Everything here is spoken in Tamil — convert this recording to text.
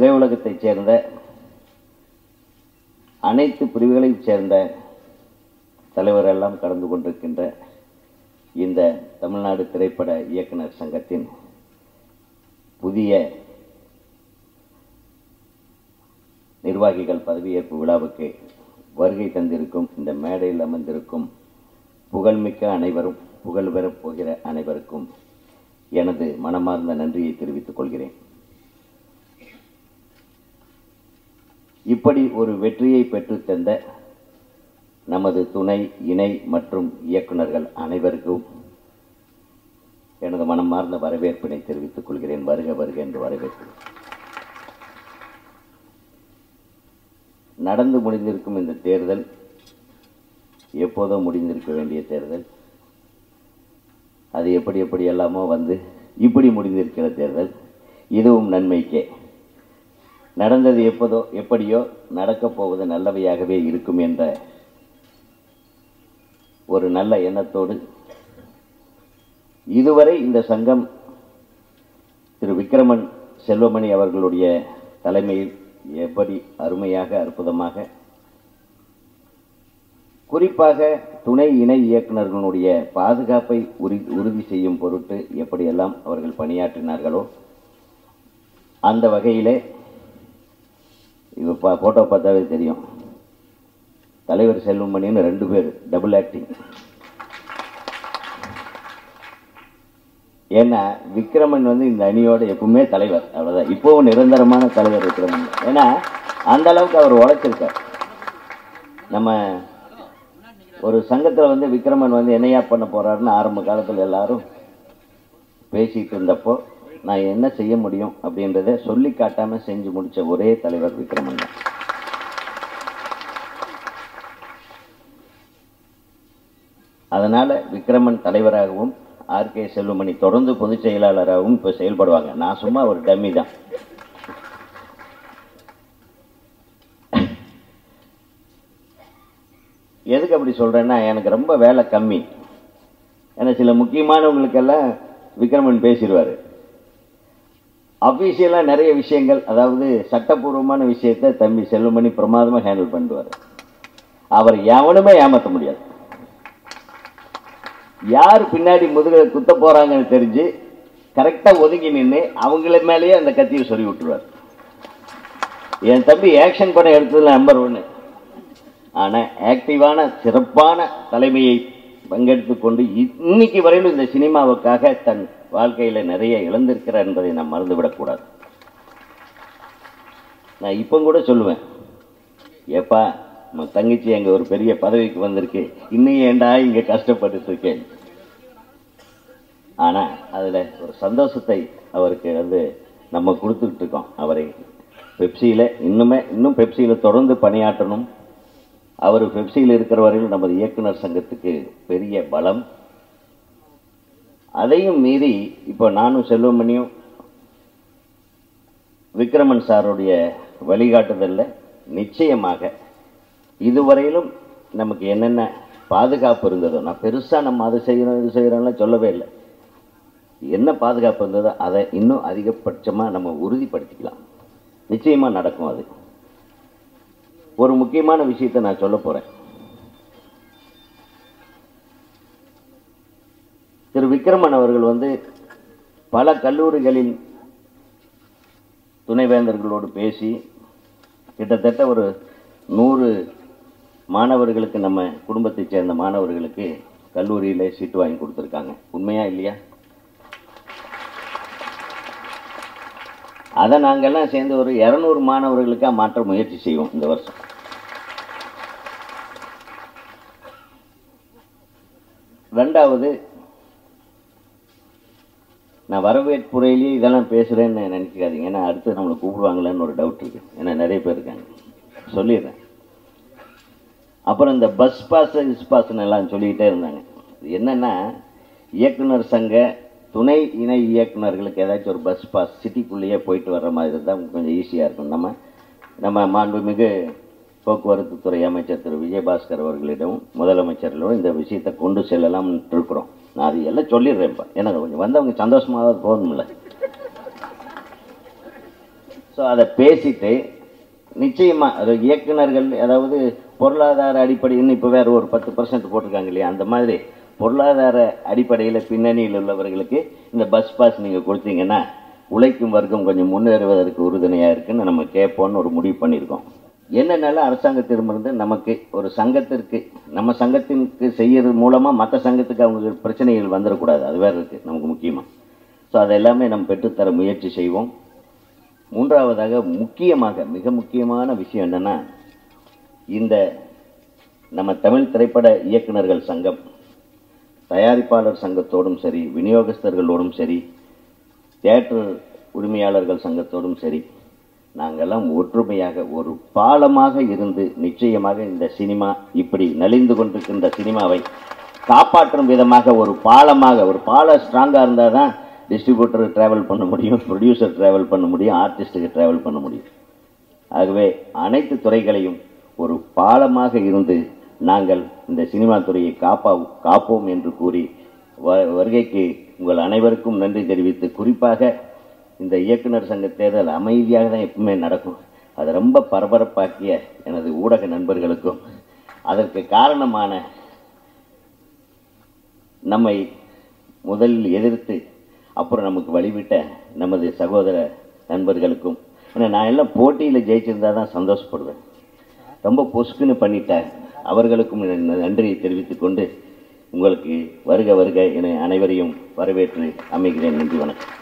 திரையுலகத்தைச் சேர்ந்த அனைத்து பிரிவுகளைச் சேர்ந்த தலைவரெல்லாம் கலந்து கொண்டிருக்கின்ற இந்த தமிழ்நாடு திரைப்பட இயக்குனர் சங்கத்தின் புதிய நிர்வாகிகள் பதவியேற்பு விழாவுக்கு வருகை தந்திருக்கும் இந்த மேடையில் அமர்ந்திருக்கும் புகழ்மிக்க அனைவரும் புகழ் பெறப் போகிற அனைவருக்கும் எனது மனமார்ந்த நன்றியை தெரிவித்துக் கொள்கிறேன் இப்படி ஒரு வெற்றியை பெற்றுத் தந்த நமது துணை இணை மற்றும் இயக்குனர்கள் அனைவருக்கும் எனது மனமார்ந்த வரவேற்பினை தெரிவித்துக் கொள்கிறேன் வருக வருக என்று வரவேற்கிறேன் நடந்து முடிந்திருக்கும் இந்த தேர்தல் எப்போதோ முடிந்திருக்க வேண்டிய தேர்தல் அது எப்படி எப்படி எல்லாமோ வந்து இப்படி முடிந்திருக்கிற தேர்தல் இதுவும் நன்மைக்கே நடந்தது எப்போதோ எப்படியோ நடக்கப் போவது நல்லவையாகவே இருக்கும் என்ற ஒரு நல்ல எண்ணத்தோடு இதுவரை இந்த சங்கம் திரு விக்ரமன் செல்வமணி அவர்களுடைய தலைமையில் எப்படி அருமையாக அற்புதமாக குறிப்பாக துணை இணை இயக்குநர்களுடைய பாதுகாப்பை உறு உறுதி செய்யும் பொருட்டு எப்படியெல்லாம் அவர்கள் பணியாற்றினார்களோ அந்த வகையிலே இது பா ஃபோட்டோ பார்த்தாவே தெரியும் தலைவர் செல்வமணின்னு ரெண்டு பேர் டபுள் ஆக்டிங் ஏன்னா விக்ரமன் வந்து இந்த அணியோட எப்பவுமே தலைவர் அவ்வளோதான் இப்போவும் நிரந்தரமான தலைவர் விக்ரமன் ஏன்னா அந்த அளவுக்கு அவர் உழைச்சிருக்கார் நம்ம ஒரு சங்கத்தில் வந்து விக்ரமன் வந்து என்னையா பண்ண போறாருன்னு ஆரம்ப காலத்தில் எல்லாரும் பேசிட்டு இருந்தப்போ நான் என்ன செய்ய முடியும் அப்படின்றத சொல்லி காட்டாம செஞ்சு முடிச்ச ஒரே தலைவர் விக்ரமன் தான் அதனால விக்ரமன் தலைவராகவும் ஆர் கே செல்வமணி தொடர்ந்து பொதுச் செயலாளராகவும் இப்போ செயல்படுவாங்க நான் சும்மா ஒரு டம்மி தான் எதுக்கு அப்படி சொல்றேன்னா எனக்கு ரொம்ப வேலை கம்மி ஏன்னா சில முக்கியமானவங்களுக்கெல்லாம் விக்ரமன் பேசிடுவார் அஃபீஷியலாக நிறைய விஷயங்கள் அதாவது சட்டப்பூர்வமான விஷயத்தை தம்பி செல்வமணி பிரமாதமாக ஹேண்டில் பண்ணுவார் அவர் எவனுமே ஏமாற்ற முடியாது யார் பின்னாடி முதுக குத்த போறாங்கன்னு தெரிஞ்சு கரெக்டாக ஒதுங்கி நின்று அவங்கள மேலேயே அந்த கத்தியை சொல்லி விட்டுருவார் என் தம்பி ஆக்ஷன் படம் எடுத்ததுல நம்பர் ஒன்று ஆனால் ஆக்டிவான சிறப்பான தலைமையை பங்கெடுத்து கொண்டு இன்னைக்கு வரையிலும் இந்த சினிமாவுக்காக தன் வாழ்க்கையில் நிறைய இழந்திருக்கிறார் என்பதை நாம் மறந்துவிடக்கூடாது நான் இப்போ கூட சொல்லுவேன் ஏப்பா நம்ம தங்கச்சி அங்கே ஒரு பெரிய பதவிக்கு வந்திருக்கு இன்னும் ஏண்டா இங்கே கஷ்டப்பட்டுட்டு இருக்கேன் ஆனால் அதில் ஒரு சந்தோஷத்தை அவருக்கு வந்து நம்ம கொடுத்துக்கிட்டு இருக்கோம் அவரை பெப்சியில் இன்னுமே இன்னும் பெப்சியில் தொடர்ந்து பணியாற்றணும் அவர் பெப்சியில் இருக்கிற வரையில் நமது இயக்குனர் சங்கத்துக்கு பெரிய பலம் அதையும் மீறி இப்போ நானும் செல்வமணியும் விக்ரமன் சாருடைய வழிகாட்டுதலில் நிச்சயமாக இதுவரையிலும் நமக்கு என்னென்ன பாதுகாப்பு இருந்ததோ நான் பெருசாக நம்ம அதை செய்கிறோம் இது செய்கிறோம்லாம் சொல்லவே இல்லை என்ன பாதுகாப்பு இருந்ததோ அதை இன்னும் அதிகபட்சமாக நம்ம உறுதிப்படுத்திக்கலாம் நிச்சயமாக நடக்கும் அது ஒரு முக்கியமான விஷயத்தை நான் சொல்ல போகிறேன் திரு விக்ரமன் அவர்கள் வந்து பல கல்லூரிகளின் துணைவேந்தர்களோடு பேசி கிட்டத்தட்ட ஒரு நூறு மாணவர்களுக்கு நம்ம குடும்பத்தைச் சேர்ந்த மாணவர்களுக்கு கல்லூரியில் சீட்டு வாங்கி கொடுத்துருக்காங்க உண்மையா இல்லையா அதை நாங்கள்லாம் சேர்ந்து ஒரு இரநூறு மாணவர்களுக்காக மாற்ற முயற்சி செய்வோம் இந்த வருஷம் ரெண்டாவது நான் வரவேற்புரையிலேயே இதெல்லாம் பேசுகிறேன்னு நினைக்காதீங்க ஏன்னா அடுத்து நம்மளை கூப்பிடுவாங்களேன்னு ஒரு டவுட் இருக்குது ஏன்னா நிறைய பேர் இருக்காங்க சொல்லிடுறேன் அப்புறம் இந்த பஸ் பாஸ் இஸ் பாஸ்ன்னு எல்லாம் சொல்லிக்கிட்டே இருந்தாங்க இது என்னென்னா இயக்குனர் சங்க துணை இணை இயக்குனர்களுக்கு ஏதாச்சும் ஒரு பஸ் பாஸ் சிட்டிக்குள்ளேயே போயிட்டு வர்ற மாதிரி இருந்தால் கொஞ்சம் ஈஸியாக இருக்கும் நம்ம நம்ம மாண்புமிகு போக்குவரத்து துறை அமைச்சர் திரு விஜயபாஸ்கர் அவர்களிடமும் முதலமைச்சர்களும் இந்த விஷயத்தை கொண்டு செல்லலாம்னு இருக்கிறோம் நான் அது எல்லாம் சொல்லிடுறேன் இப்போ ஏன்னா கொஞ்சம் வந்தவங்க சந்தோஷமாக போகணும்ல ஸோ ஸோ அதை பேசிட்டு நிச்சயமாக அது இயக்குனர்கள் அதாவது பொருளாதார அடிப்படையில் இப்போ வேறு ஒரு பத்து பர்சன்ட் போட்டிருக்காங்க இல்லையா அந்த மாதிரி பொருளாதார அடிப்படையில் பின்னணியில் உள்ளவர்களுக்கு இந்த பஸ் பாஸ் நீங்கள் கொடுத்தீங்கன்னா உழைக்கும் வர்க்கம் கொஞ்சம் முன்னேறுவதற்கு உறுதுணையாக இருக்குன்னு நம்ம கேட்போம்னு ஒரு முடிவு பண்ணியிருக்கோம் என்னென்னாலும் அரசாங்கத்திடமிருந்து நமக்கு ஒரு சங்கத்திற்கு நம்ம சங்கத்திற்கு செய்யறது மூலமாக மற்ற சங்கத்துக்கு அவங்க பிரச்சனைகள் வந்துடக்கூடாது அது வேறு இருக்குது நமக்கு முக்கியமாக ஸோ அதை எல்லாமே நம்ம பெற்றுத்தர முயற்சி செய்வோம் மூன்றாவதாக முக்கியமாக மிக முக்கியமான விஷயம் என்னென்னா இந்த நம்ம தமிழ் திரைப்பட இயக்குனர்கள் சங்கம் தயாரிப்பாளர் சங்கத்தோடும் சரி விநியோகஸ்தர்களோடும் சரி தியேட்டர் உரிமையாளர்கள் சங்கத்தோடும் சரி நாங்கெல்லாம் ஒற்றுமையாக ஒரு பாலமாக இருந்து நிச்சயமாக இந்த சினிமா இப்படி நலிந்து கொண்டிருக்கின்ற சினிமாவை காப்பாற்றும் விதமாக ஒரு பாலமாக ஒரு பாலம் ஸ்ட்ராங்காக இருந்தால் தான் டிஸ்ட்ரிபியூட்டர் ட்ராவல் பண்ண முடியும் ப்ரொடியூசர் ட்ராவல் பண்ண முடியும் ஆர்டிஸ்ட்டுக்கு ட்ராவல் பண்ண முடியும் ஆகவே அனைத்து துறைகளையும் ஒரு பாலமாக இருந்து நாங்கள் இந்த சினிமா துறையை காப்பா காப்போம் என்று கூறி வ- வருகைக்கு உங்கள் அனைவருக்கும் நன்றி தெரிவித்து குறிப்பாக இந்த இயக்குனர் சங்க தேர்தல் அமைதியாக தான் எப்பவுமே நடக்கும் அதை ரொம்ப பரபரப்பாக்கிய எனது ஊடக நண்பர்களுக்கும் அதற்கு காரணமான நம்மை முதலில் எதிர்த்து அப்புறம் நமக்கு வழிவிட்ட நமது சகோதர நண்பர்களுக்கும் ஏன்னா நான் எல்லாம் போட்டியில் ஜெயிச்சிருந்தா தான் சந்தோஷப்படுவேன் ரொம்ப பொசுக்குன்னு பண்ணிட்டேன் அவர்களுக்கும் என் நன்றியை தெரிவித்துக் கொண்டு உங்களுக்கு வருக வருக என அனைவரையும் வரவேற்று அமைகிறேன் நன்றி வணக்கம்